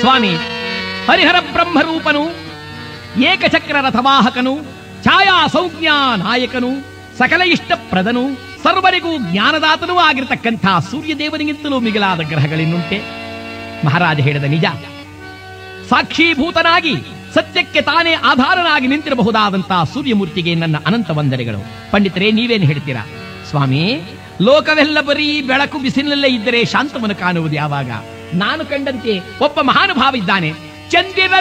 ಸ್ವಾಮಿ ಹರಿಹರ ಬ್ರಹ್ಮರೂಪನು ಏಕಚಕ್ರ ರಥವಾಹಕನು ಛಾಯಾ ಸಂಜ್ಞಾ ನಾಯಕನು ಸಕಲ ಇಷ್ಟಪ್ರದನು ಸರ್ವರಿಗೂ ಜ್ಞಾನದಾತನೂ ಆಗಿರತಕ್ಕಂಥ ಸೂರ್ಯದೇವನಿಗಿಂತಲೂ ಮಿಗಿಲಾದ ಗ್ರಹಗಳಿನ್ನುಂಟೆ ಮಹಾರಾಜ ಹೇಳಿದ ನಿಜ ಸಾಕ್ಷೀಭೂತನಾಗಿ ಸತ್ಯಕ್ಕೆ ತಾನೇ ಆಧಾರನಾಗಿ ನಿಂತಿರಬಹುದಾದಂತಹ ಸೂರ್ಯಮೂರ್ತಿಗೆ ನನ್ನ ಅನಂತ ವಂದನೆಗಳು ಪಂಡಿತರೇ ನೀವೇನು ಹೇಳ್ತೀರಾ ಸ್ವಾಮಿ ಲೋಕವೆಲ್ಲ ಬರೀ ಬೆಳಕು ಬಿಸಿಲಲ್ಲೇ ಇದ್ದರೆ ಶಾಂತವನ್ನು ಕಾಣುವುದು ಯಾವಾಗ ನಾನು ಕಂಡಂತೆ ಒಬ್ಬ ಮಹಾನುಭಾವ ಇದ್ದಾನೆ ಚಂದಿರ